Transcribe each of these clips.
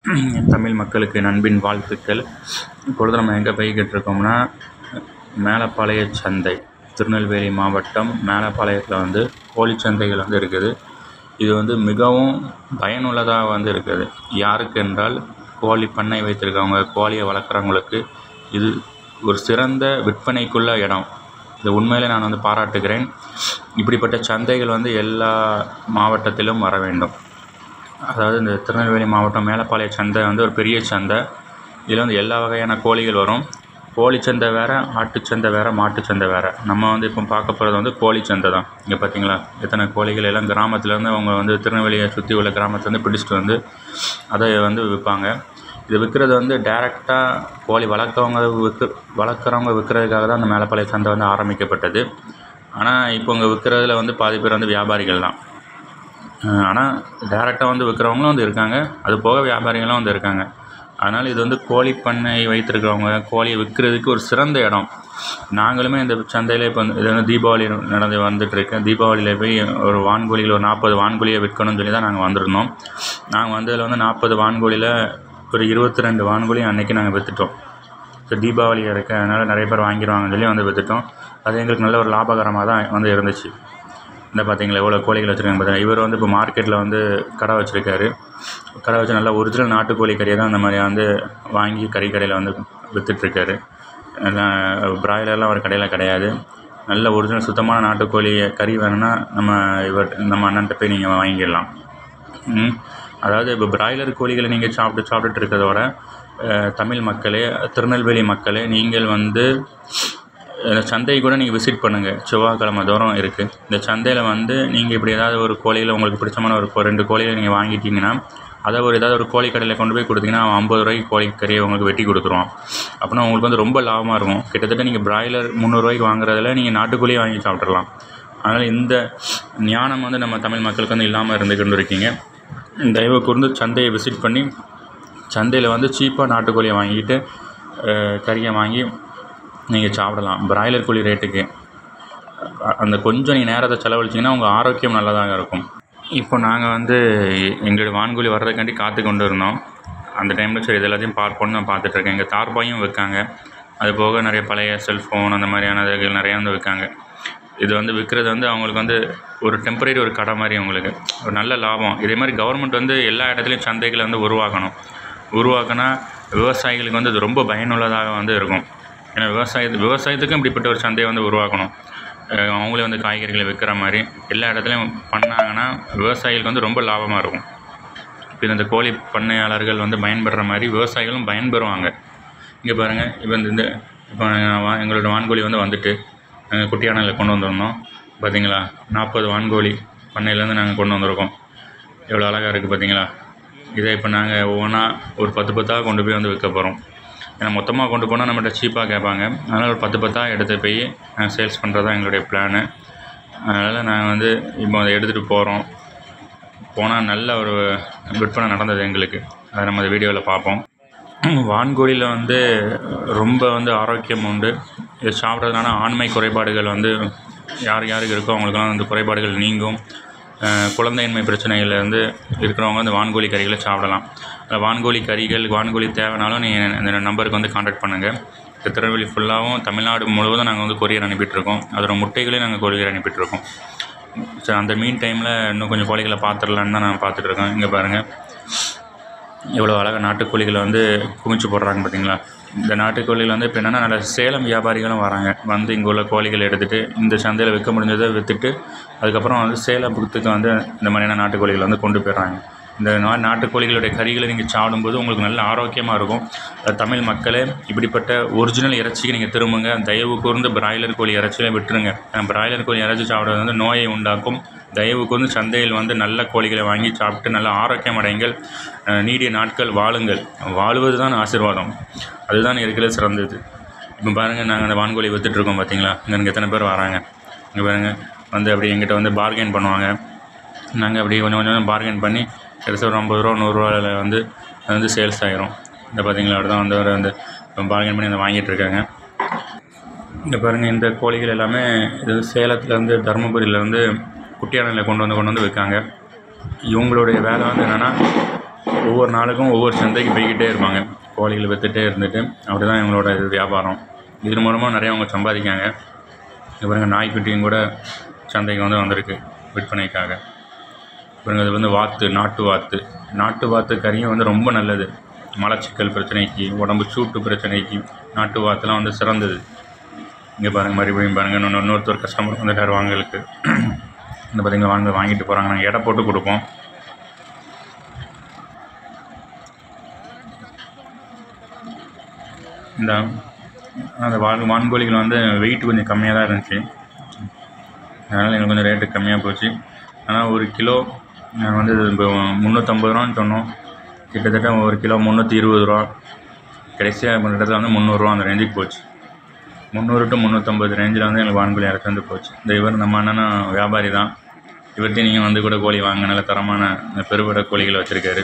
தமிழ் மக்களுக்கு என் அன்பின் வாழ்த்துக்கள் இப்பொழுது நம்ம எங்கே போய்கிட்டு இருக்கோம்னா மேலப்பாளைய சந்தை திருநெல்வேலி மாவட்டம் மேலப்பாளையத்தில் வந்து கோழிச் சந்தைகள் வந்து இருக்குது இது வந்து மிகவும் பயனுள்ளதாக வந்து இருக்குது யாருக்கு என்றால் கோழி பண்ணை வைத்திருக்கவங்க கோழியை வளர்க்குறவங்களுக்கு இது ஒரு சிறந்த விற்பனைக்குள்ள இடம் இது உண்மையிலே நான் வந்து பாராட்டுகிறேன் இப்படிப்பட்ட சந்தைகள் வந்து எல்லா மாவட்டத்திலும் வர வேண்டும் அதாவது இந்த திருநெல்வேலி மாவட்டம் மேலப்பாளைய சந்தை வந்து ஒரு பெரிய சந்தை இதில் வந்து எல்லா வகையான கோழிகள் வரும் கோழி சந்தை வேறு ஆட்டுச் சந்தை வேறு மாட்டுச் சந்தை வேறு நம்ம வந்து இப்போ பார்க்க போகிறது வந்து கோழி சந்தை தான் இங்கே பார்த்தீங்களா எத்தனை கோழிகள் எல்லாம் கிராமத்துலேருந்து அவங்க வந்து திருநெல்வேலியை சுற்றி உள்ள கிராமத்துலேருந்து பிடிச்சிட்டு வந்து அதை வந்து விற்பாங்க இது விற்கிறது வந்து டேரெக்டாக கோழி வளர்க்கவங்க விற்று வளர்க்குறவங்க விற்கிறதுக்காக தான் அந்த மேலப்பாளைய சந்தை வந்து ஆரம்பிக்கப்பட்டது ஆனால் இப்போ இங்கே விற்கிறதுல வந்து பாதி பேர் வந்து வியாபாரிகள் தான் ஆனால் டேரெக்டாக வந்து விற்கிறவங்களும் வந்து இருக்காங்க அது போக வியாபாரிகளும் வந்து இருக்காங்க அதனால் இது வந்து கோழி பண்ணை வைத்திருக்கிறவங்க கோழியை விற்கிறதுக்கு ஒரு சிறந்த இடம் நாங்களுமே இந்த சந்தையில் இப்போ வந்து இது வந்து தீபாவளி நடந்து வந்துட்டுருக்கு தீபாவளியில் போய் ஒரு வான்கோழிகள் ஒரு நாற்பது வான்கோழியை விற்கணும்னு சொல்லி தான் நாங்கள் வந்திருந்தோம் நாங்கள் வந்ததில் வந்து நாற்பது வான்கோழியில் ஒரு இருபத்தி ரெண்டு வான்கோழியும் அன்றைக்கி நாங்கள் விற்றுட்டோம் ஸோ தீபாவளி இருக்குது அதனால் நிறைய பேர் வாங்கிடுவாங்கன்னு சொல்லி வந்து விற்றுட்டோம் அது எங்களுக்கு நல்ல ஒரு லாபகரமாக தான் வந்து இருந்துச்சு இந்த பார்த்தீங்களா எவ்வளோ கோழிகள் வச்சுருக்காங்க பார்த்தீங்களா இவர் வந்து இப்போ மார்க்கெட்டில் வந்து கடை வச்சுருக்காரு கடை வச்சு நல்லா ஒரிஜினல் நாட்டுக்கோழி கறியை தான் அந்த மாதிரி வந்து வாங்கி கறி கடையில் வந்து விற்றுட்ருக்காரு பிராய்லர்லாம் அவர் கடையில் கிடையாது நல்ல ஒரிஜினல் சுத்தமான நாட்டுக்கோழி கறி வேணும்னா நம்ம இவர் நம்ம அண்ணன்ட்ட போய் நீங்கள் வாங்கிடலாம் ம். அதாவது இப்போ பிராய்லர் கோழிகளை நீங்கள் சாப்பிட்டு சாப்பிட்டுட்டு இருக்கிறதோட அஹ், தமிழ் மக்களே திருநெல்வேலி மக்களே நீங்கள் வந்து இந்த சந்தையை கூட நீங்கள் விசிட் பண்ணுங்கள் செவ்வாய்க்கிழமை தூரம் இருக்குது இந்த சந்தையில் வந்து நீங்கள் இப்படி ஏதாவது ஒரு கோழியில் உங்களுக்கு பிடிச்சமான ஒரு கொ- ரெண்டு கோழிகளை நீங்கள் வாங்கிட்டீங்கன்னா அதை ஒரு ஏதாவது ஒரு கோழி கடையில் கொண்டு போய் கொடுத்தீங்கன்னா அவன் ஐம்பது ரூபாய்க்கு கோழி கறியை உங்களுக்கு வெட்டி கொடுத்துருவான் அப்படின்னா உங்களுக்கு வந்து ரொம்ப லாபமாக இருக்கும் கிட்டத்தட்ட நீங்கள் பிராய்லர் முந்நூறுரூவாய்க்கு வாங்குறதுல நீங்கள் நாட்டுக்கோழியே வாங்கி சாப்பிட்றலாம் அதனால் இந்த ஞானம் வந்து நம்ம தமிழ் மக்களுக்கு வந்து இல்லாமல் இருந்துக்கிட்டு இருக்கீங்க தயவு கூர்ந்து சந்தையை விசிட் பண்ணி சந்தையில் வந்து சீப்பாக நாட்டுக்கோழியை வாங்கிட்டு அஹ், கறியை வாங்கி நீங்கள் சாப்பிடலாம் பிராய்லர் கோழி ரேட்டுக்கு அ- அந்த கொஞ்சம் நீங்கள் நேரத்தை செலவழிச்சிங்கன்னா உங்கள் ஆரோக்கியம் நல்லதாக இருக்கும் இப்போ நாங்கள் வந்து எங்களோட வான்கோழி வர்றதுக்காண்டி காத்து கொண்டு இருந்தோம் அந்த டைமில் சரி இது எல்லாத்தையும் பார்ப்போம்னு நான் பார்த்துட்ருக்கேன் இங்கே தார்பாயும் விற்காங்க அது போக நிறைய பழைய செல்ஃபோன் அந்த மாதிரியான இதுகள் நிறையா வந்து விற்காங்க இது வந்து விற்கிறது வந்து அவங்களுக்கு வந்து ஒரு டெம்பரரி ஒரு கடை மாதிரி அவங்களுக்கு ஒரு நல்ல லாபம் இதே மாதிரி கவர்மெண்ட் வந்து எல்லா இடத்துலையும் சந்தைகளை வந்து உருவாக்கணும் உருவாக்கினா விவசாயிகளுக்கு வந்து இது ரொம்ப பயனுள்ளதாக வந்து இருக்கும் ஏன்னா விவசாயத்து விவசாயத்துக்கும் இப்படிப்பட்ட ஒரு சந்தையை வந்து உருவாக்கணும் அஹ் அவங்களே வந்து காய்கறிகளை விற்கிற மாதிரி எல்லா இடத்துலையும் பண்ணாங்கன்னா விவசாயிகளுக்கு வந்து ரொம்ப லாபமாக இருக்கும் இப்போ இந்த கோழி பண்ணையாளர்கள் வந்து பயன்படுற மாதிரி விவசாயிகளும் பயன்பெறுவாங்க இங்கே பாருங்கள் இப்போ இந்த இந்த இப்போ வா- எங்களோட வான்கோழி வந்து வந்துட்டு நாங்கள் குட்டியானையில் கொண்டு வந்திருந்தோம் பார்த்தீங்களா நாற்பது வான்கோழி பண்ணையிலேருந்து நாங்கள் கொண்டு வந்திருக்கோம் எவ்வளோ அழகாக இருக்குது பார்த்தீங்களா இதை இப்போ நாங்கள் ஒவ்வொன்றா ஒரு பத்து பத்தாக கொண்டு போய் வந்து விற்க போகிறோம் ஏன்னா மொத்தமாக கொண்டு போனால் நம்மகிட்ட சீப்பாக கேட்பாங்க அதனால் ஒரு பத்து பத்தாக எடுத்து போய் நாங்கள் சேல்ஸ் பண்ணுறது தான் எங்களுடைய பிளானு அதனால் நாங்கள் வந்து இப்போ அதை எடுத்துகிட்டு போகிறோம் போனால் நல்ல ஒரு விற்பனை நடந்தது எங்களுக்கு அதை நம்ம அந்த வீடியோவில் பார்ப்போம் வான்கோழியில் வந்து ரொம்ப வந்து ஆரோக்கியம் உண்டு இது சாப்பிட்றதுனால ஆண்மை குறைபாடுகள் வந்து யார் யாருக்கு இருக்கோ அவங்களுக்கெல்லாம் வந்து குறைபாடுகள் நீங்கும் அஹ் குழந்தையின்மை பிரச்சனைகள் வந்து இருக்கிறவங்க வந்து வான்கோழி கறிகளை சாப்பிடலாம் அதில் வான்கோழி கறிகள் வான்கோழி தேவைனாலும் நீங்கள் இந்த நம்பருக்கு வந்து காண்டாக்ட் பண்ணுங்கள் இந்த திருநெல்வேலி ஃபுல்லாகவும் தமிழ்நாடு முழுவதும் நாங்கள் வந்து கொரியர் அனுப்பிட்டுருக்கோம் அதோட முட்டைகளையும் நாங்கள் கொரியர் அனுப்பிட்டுருக்கோம் சரி அந்த மீன் டைமில் இன்னும் கொஞ்சம் கோழிகளை பார்த்துடலான்னு தான் நான் பார்த்துட்டு இருக்கேன் இங்கே பாருங்கள் எவ்வளோ அழகாக நாட்டுக்கோழிகளை வந்து குமிச்சு போடுறாங்க பார்த்தீங்களா இந்த நாட்டுக்கோழிகள் வந்து இப்போ என்னென்னா நல்ல சேலம் வியாபாரிகளும் வராங்க வந்து இங்கே உள்ள கோழிகளை எடுத்துகிட்டு இந்த சந்தையில் விற்க முடிஞ்சதை விற்றுட்டு அதுக்கப்புறம் வந்து சேலத்துக்கு வந்து இந்த மாதிரியான நாட்டுக்கோழிகளை வந்து கொண்டு போயிடுறாங்க இந்த நா நாட்டுக்கோழிகளுடைய கறிகளை நீங்கள் சாப்பிடும்போது உங்களுக்கு நல்ல ஆரோக்கியமாக இருக்கும் அது தமிழ் மக்களே இப்படிப்பட்ட ஒரிஜினல் இறைச்சிக்கு நீங்கள் திரும்புங்க தயவு கூர்ந்து பிராய்லர் கோழி இறைச்சியில விட்டுருங்க ஏன்னா பிராய்லர் கோழி இறைச்சி சாப்பிட்றது வந்து நோயை உண்டாக்கும் தயவு கூர்ந்து சந்தையில் வந்து நல்ல கோழிகளை வாங்கி சாப்பிட்டு நல்ல ஆரோக்கியம் அடையுங்கள் அஹ் நீடிய நாட்கள் வாழுங்கள் வாழுவது தான் ஆசீர்வாதம் அதுதான் இருக்கிறது சிறந்தது இப்போ பாருங்கள் நாங்கள் அந்த வான்கோழி விற்றுட்ருக்கோம் பார்த்தீங்களா இங்கே எனக்கு எத்தனை பேர் வராங்க இங்கே பாருங்கள் வந்து அப்படி எங்கிட்ட வந்து பார்கெயின் பண்ணுவாங்க நாங்கள் அப்படி கொஞ்சம் கொஞ்சம் பார்கெயின் பண்ணி கடைசி ஒரு ஐம்பது ரூபா நூறுரூவாவில் வந்து அது வந்து சேல்ஸ் ஆயிரும் இந்த பார்த்தீங்களா அப்படி தான் வந்து அவர் வந்து பார்கெயின் பண்ணி அதை வாங்கிட்டு இருக்காங்க இங்கே பாருங்கள் இந்த கோழிகள் எல்லாமே இது சேலத்துலேருந்து தருமபுரியிலேருந்து குட்டியானையில் கொண்டு வந்து கொண்டு வந்து விற்காங்க இவங்களுடைய வேலை வந்து என்னென்னா ஒவ்வொரு நாளுக்கும் ஒவ்வொரு சந்தைக்கு போய்கிட்டே இருப்பாங்க கோழிகளை விற்றுட்டே இருந்துட்டு அப்படி தான் இவங்களோட இது வியாபாரம் இது மூலமாக நிறையா அவங்க சம்பாதிக்காங்க இவங்க நாய்க்குட்டியும் கூட சந்தைக்கு வந்து வந்திருக்கு விற்பனைக்காக இவங்க இது வந்து வாத்து நாட்டு வாத்து நாட்டு வாத்து கறியும் வந்து ரொம்ப நல்லது மலச்சிக்கல் பிரச்சனைக்கு உடம்பு சூட்டு பிரச்சனைக்கு நாட்டு வாத்துலாம் வந்து சிறந்தது இங்கே பாருங்கள் மறுபடியும் பாருங்கள் இன்னொன்று இன்னொருத்தர் கஸ்டமர் வந்துட்டார் வாங்கலுக்கு இந்த பார்த்தீங்கன்னா வாங்க வாங்கிட்டு போகிறாங்க நாங்கள் எடை போட்டு கொடுப்போம் இந்த அந்த வான் வான்கோழிகள் வந்து வெயிட் கொஞ்சம் கம்மியாக தான் இருந்துச்சு அதனால் எங்களுக்கு கொஞ்சம் ரேட்டு கம்மியாக போச்சு ஆனால் ஒரு கிலோ நாங்கள் வந்து இப்போ முந்நூற்றம்பது ரூபான்னு சொன்னோம் கிட்டத்தட்ட ஒரு கிலோ முந்நூற்றி இருபது ரூபா கடைசியாக பண்ணுற இடத்துல வந்து முந்நூறுரூவா அந்த ரேஞ்சுக்கு போச்சு முந்நூறு டு முந்நூற்றம்பது ரேஞ்சில் வந்து எங்களுக்கு வான்கோழி இறக்கி வந்து போச்சு இந்த இவர் நம்ம அண்ணனும் வியாபாரி தான் இவர்கிட்ட நீங்கள் வந்து கூட கோழி வாங்க நல்ல தரமான இந்த பெருவட கோழிகள் வச்சுருக்காரு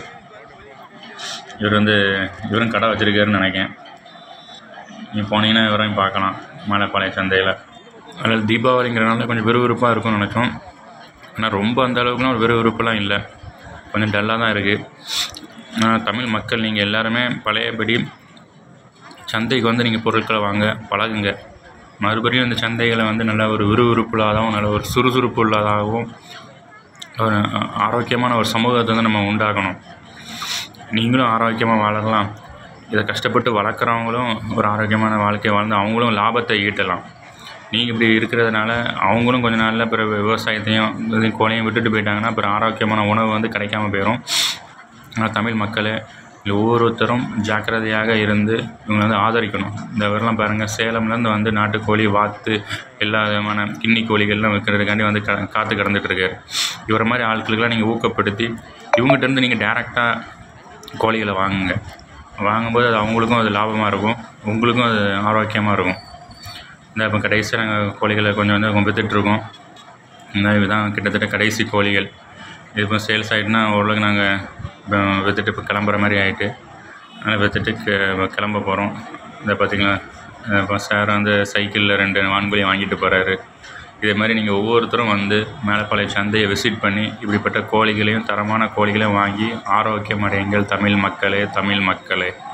இவர் வந்து இவரும் கடை வச்சுருக்காருன்னு நினைக்கிறேன் நீங்கள் போனீங்கன்னா இவரையும் பார்க்கலாம் மலைப்பாளைய சந்தையில் அதில் தீபாவளிங்கிறனால கொஞ்சம் விறுவிறுப்பாக இருக்கும்னு நினச்சோம் ஆனால் ரொம்ப அந்த அளவுக்குலாம் ஒரு விறுவிறுப்புலாம் இல்லை கொஞ்சம் டல்லாக தான் இருக்குது ஆனால் தமிழ் மக்கள் நீங்கள் எல்லாருமே பழையபடி சந்தைக்கு வந்து நீங்கள் பொருட்களை வாங்க பழகுங்க மறுபடியும் இந்த சந்தைகளை வந்து நல்ல ஒரு விறுவிறுப்புள்ளதாகவும் நல்ல ஒரு சுறுசுறுப்பு உள்ளதாகவும் ஒரு ஆரோக்கியமான ஒரு சமூகத்தை வந்து நம்ம உண்டாக்கணும் நீங்களும் ஆரோக்கியமாக வாழலாம் இதை கஷ்டப்பட்டு வளர்க்குறவங்களும் ஒரு ஆரோக்கியமான வாழ்க்கையை வாழ்ந்து அவங்களும் லாபத்தை ஈட்டலாம் நீங்கள் இப்படி இருக்கிறதுனால அவங்களும் கொஞ்ச நாளில் பிறகு விவசாயத்தையும் இது கோழையும் விட்டுட்டு போயிட்டாங்கன்னா அப்புறம் ஆரோக்கியமான உணவு வந்து கிடைக்காம போயிடும் ஆனால் தமிழ் மக்களே இதில் ஒவ்வொருத்தரும் ஜாக்கிரதையாக இருந்து இவங்களை வந்து ஆதரிக்கணும் இந்த வரலாம் பாருங்கள் சேலம்லேருந்து வந்து நாட்டுக்கோழி வாத்து எல்லா விதமான கிண்ணி கோழிகள்லாம் விற்கிறதுக்காண்டி வந்து க காத்து கிடந்துட்டு இருக்காரு இவரை மாதிரி ஆட்களுக்கெல்லாம் நீங்கள் ஊக்கப்படுத்தி இவங்ககிட்டருந்து நீங்கள் டேரெக்டாக கோழிகளை வாங்குங்க வாங்கும்போது அது அவங்களுக்கும் அது லாபமாக இருக்கும் உங்களுக்கும் அது ஆரோக்கியமாக இருக்கும் இந்த இப்போ கடைசியாக நாங்கள் கோழிகளை கொஞ்சம் வந்து விற்றுட்ருக்கோம் இந்த இதுதான் கிட்டத்தட்ட கடைசி கோழிகள் இது இப்போ சேல்ஸ் ஆகிட்டுனா ஓரளவுக்கு நாங்கள் இப்போ விற்றுட்டு இப்போ கிளம்புற மாதிரி ஆகிட்டு அதனால் விற்றுட்டு கி- கிளம்ப போகிறோம் இந்த பார்த்திங்களா இப்போ சார் வந்து சைக்கிளில் ரெண்டு வான்கோழி வாங்கிட்டு போகிறாரு இதே மாதிரி நீங்கள் ஒவ்வொருத்தரும் வந்து மேலப்பாளைய சந்தையை விசிட் பண்ணி இப்படிப்பட்ட கோழிகளையும் தரமான கோழிகளையும் வாங்கி ஆரோக்கியம் அடையுங்கள் தமிழ் மக்களே தமிழ் மக்களே